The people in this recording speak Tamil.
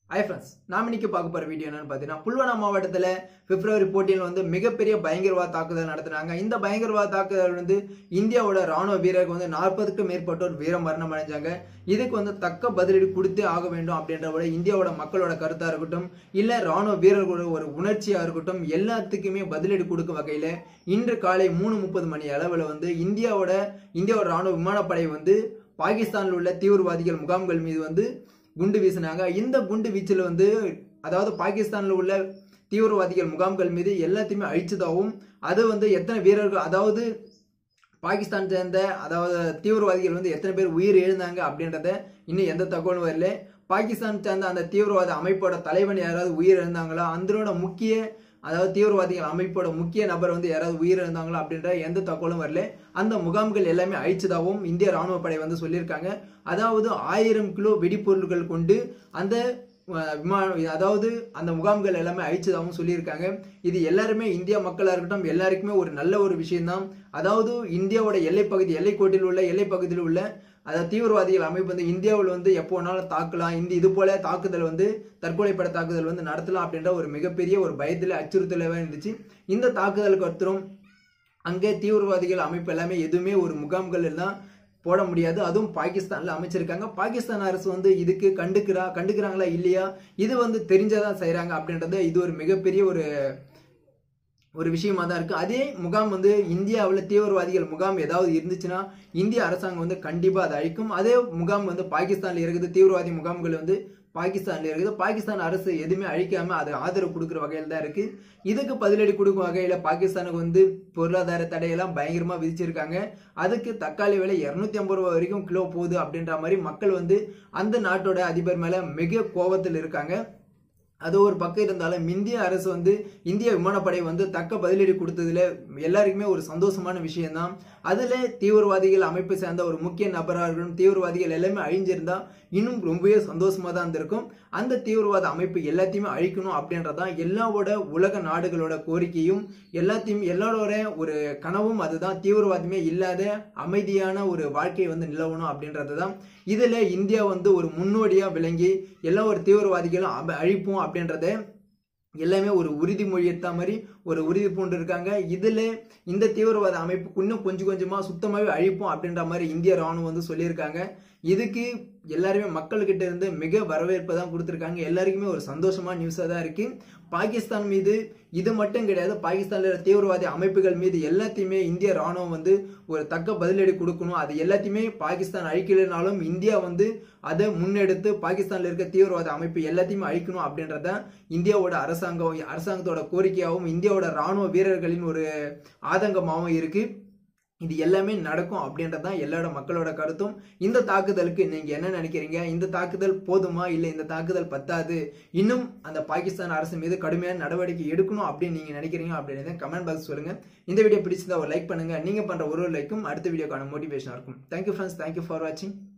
ஹை ஃப்ரெண்ட்ஸ் நாம் இன்னைக்கு பார்க்க போகிற வீடியோ என்னன்னு பார்த்தீங்கன்னா புல்வானா மாவட்டத்தில் பிப்ரவரி போட்டியில் வந்து மிகப்பெரிய பயங்கரவாத தாக்குதல் நடத்தினாங்க இந்த பயங்கரவாத தாக்குதல் வந்து இந்தியாவோட ராணுவ வீரருக்கு வந்து நாற்பதுக்கும் மேற்பட்டோர் வீர மரணம் அடைஞ்சாங்க இதுக்கு வந்து தக்க பதிலடி கொடுத்தே ஆக வேண்டும் அப்படின்ற விட இந்தியாவோட மக்களோட கருத்தாக இருக்கட்டும் இல்லை ராணுவ வீரர்களோட ஒரு உணர்ச்சியாக இருக்கட்டும் எல்லாத்துக்குமே பதிலடி கொடுக்கும் வகையில் இன்று காலை மூணு முப்பது மணி அளவில் வந்து இந்தியாவோட இந்தியாவோட ராணுவ விமானப்படை வந்து பாகிஸ்தானில் உள்ள தீவிரவாதிகள் முகாம்கள் மீது வந்து குண்டு வீசினாங்க இந்த குண்டு வீச்சில் வந்து அதாவது பாகிஸ்தானில் உள்ள தீவிரவாதிகள் முகாம்கள் மீது எல்லாத்தையுமே அழிச்சதாகவும் அது வந்து எத்தனை வீரர்கள் அதாவது பாகிஸ்தான் சேர்ந்த அதாவது தீவிரவாதிகள் வந்து எத்தனை பேர் உயிர் எழுந்தாங்க அப்படின்றத இன்னும் எந்த தகவலும் வரல பாகிஸ்தான் சேர்ந்த அந்த தீவிரவாத அமைப்போட தலைவன் யாராவது உயிர் எழுந்தாங்களா அதனோட முக்கிய அதாவது தீவிரவாதிகள் அமைப்போட முக்கிய நபர் வந்து யாராவது உயிர் இருந்தாங்களா அப்படின்ற எந்த தகவலும் வரல அந்த முகாம்கள் எல்லாமே அழிச்சதாகவும் இந்திய ராணுவ படை வந்து சொல்லியிருக்காங்க அதாவது ஆயிரம் கிலோ வெடிப்பொருட்கள் கொண்டு அந்த அஹ், விமான அதாவது அந்த முகாம்கள் எல்லாமே அழிச்சதாகவும் சொல்லியிருக்காங்க இது எல்லாருமே இந்திய மக்களாக இருக்கட்டும் எல்லாருக்குமே ஒரு நல்ல ஒரு விஷயம்தான் அதாவது இந்தியாவோட எல்லைப்பகுதி எல்லைக்கோட்டில் உள்ள எல்லைப்பகுதியில் உள்ள அதாவது தீவிரவாதிகள் அமைப்பு வந்து இந்தியாவில் வந்து எப்போ வேணாலும் தாக்கலாம் இந்த இது போல தாக்குதல் வந்து தற்கொலைப்பட தாக்குதல் வந்து நடத்தலாம் அப்படின்ற ஒரு மிகப்பெரிய ஒரு பயத்தில் அச்சுறுத்தலாக இருந்துச்சு இந்த தாக்குதலுக்கு ஒருத்தரும் அங்கே தீவிரவாதிகள் அமைப்பு எல்லாமே எதுவுமே ஒரு முகாம்கள் எல்லாம் போட முடியாது அதுவும் பாகிஸ்தான்ல அமைச்சிருக்காங்க பாகிஸ்தான் அரசு வந்து இதுக்கு கண்டுக்கிறா கண்டுக்கிறாங்களா இல்லையா இது வந்து தெரிஞ்சதான் செய்றாங்க அப்படின்றது இது ஒரு மிகப்பெரிய ஒரு ஒரு விஷயமா தான் இருக்கு அதே முகாம் வந்து இந்தியாவில் தீவிரவாதிகள் முகாம் ஏதாவது இருந்துச்சுன்னா இந்திய அரசாங்கம் வந்து கண்டிப்பா அதை அழிக்கும் அதே முகாம் வந்து பாகிஸ்தான்ல இருக்குது தீவிரவாதி முகாம்கள் வந்து பாகிஸ்தான்ல இருக்குது பாகிஸ்தான் அரசு எதுவுமே அழிக்காம அது ஆதரவு கொடுக்குற வகையில் தான் இருக்கு இதுக்கு பதிலடி கொடுக்கும் வகையில பாகிஸ்தானுக்கு வந்து பொருளாதார தடையெல்லாம் பயங்கரமா விதிச்சிருக்காங்க அதுக்கு தக்காளி விலை இருநூத்தி ஐம்பது ரூபா வரைக்கும் கிலோ போகுது அப்படின்ற மாதிரி மக்கள் வந்து அந்த நாட்டோட அதிபர் மேல மிக கோபத்தில் இருக்காங்க அது ஒரு பக்கம் இருந்தாலும் இந்திய அரசு வந்து இந்திய விமானப்படை வந்து தக்க பதிலடி கொடுத்ததுல எல்லாருக்குமே ஒரு சந்தோஷமான விஷயம்தான் அதுல தீவிரவாதிகள் அமைப்பை சேர்ந்த ஒரு முக்கிய நபராக இருக்கணும் தீவிரவாதிகள் எல்லாமே அழிஞ்சிருந்தா இன்னும் ரொம்பவே சந்தோஷமா தான் இருந்திருக்கும் அந்த தீவிரவாத அமைப்பு எல்லாத்தையுமே அழிக்கணும் அப்படின்றதான் எல்லாவோட உலக நாடுகளோட கோரிக்கையும் எல்லாத்தையும் எல்லாரோட ஒரு கனவும் அதுதான் தீவிரவாதமே இல்லாத அமைதியான ஒரு வாழ்க்கை வந்து நிலவணும் அப்படின்றது தான் இதுல இந்தியா வந்து ஒரு முன்னோடியா விளங்கி எல்லா ஒரு தீவிரவாதிகளும் அப- அழிப்போம் அப்படின்றத எல்லாமே ஒரு உறுதிமொழி எடுத்த மாதிரி ஒரு உறுதி பூண்டு இருக்காங்க இதுல இந்த தீவிரவாத அமைப்பு இன்னும் கொஞ்சம் கொஞ்சமா சுத்தமாவே அழிப்போம் அப்படின்ற மாதிரி இந்திய ராணுவம் வந்து சொல்லியிருக்காங்க இதுக்கு எல்லாருமே மக்கள்கிட்ட இருந்து மிக வரவேற்பை தான் கொடுத்துருக்காங்க எல்லாருக்குமே ஒரு சந்தோஷமான நியூஸாக தான் இருக்கு பாகிஸ்தான் மீது இது மட்டும் கிடையாது பாகிஸ்தான்ல இருக்க தீவிரவாதி அமைப்புகள் மீது எல்லாத்தையுமே இந்திய ராணுவம் வந்து ஒரு தக்க பதிலடி கொடுக்கணும் அது எல்லாத்தையுமே பாகிஸ்தான் அழிக்கலைனாலும் இந்தியா வந்து அதை முன்னெடுத்து பாகிஸ்தான்ல இருக்க தீவிரவாத அமைப்பு எல்லாத்தையுமே அழிக்கணும் அப்படின்றத இந்தியாவோட அரசாங்கம் அரசாங்கத்தோட கோரிக்கையாகவும் இந்தியாவோட ராணுவ வீரர்களின் ஒரு ஆதங்கமாகவும் இருக்கு இது எல்லாமே நடக்கும் அப்படின்றது தான் எல்லாரோட மக்களோட கருத்தும் இந்த தாக்குதலுக்கு நீங்க என்ன நினைக்கிறீங்க இந்த தாக்குதல் போதுமா இல்லை இந்த தாக்குதல் பத்தாது இன்னும் அந்த பாகிஸ்தான் அரசு மீது கடுமையான நடவடிக்கை எடுக்கணும் அப்படின்னு நீங்க நினைக்கிறீங்க அப்படின்னு கமெண்ட் பாக்ஸ் சொல்லுங்க இந்த வீடியோ பிடிச்சிருந்தா ஒரு லைக் பண்ணுங்க நீங்க பண்ற ஒரு ஒரு லைக்கும் அடுத்த வீடியோக்கான மோட்டிவேஷனா இருக்கும் தேங்க்யூ ஃப்ரெண்ட்ஸ் தேங்க்யூ ஃபார் வாட்சிங்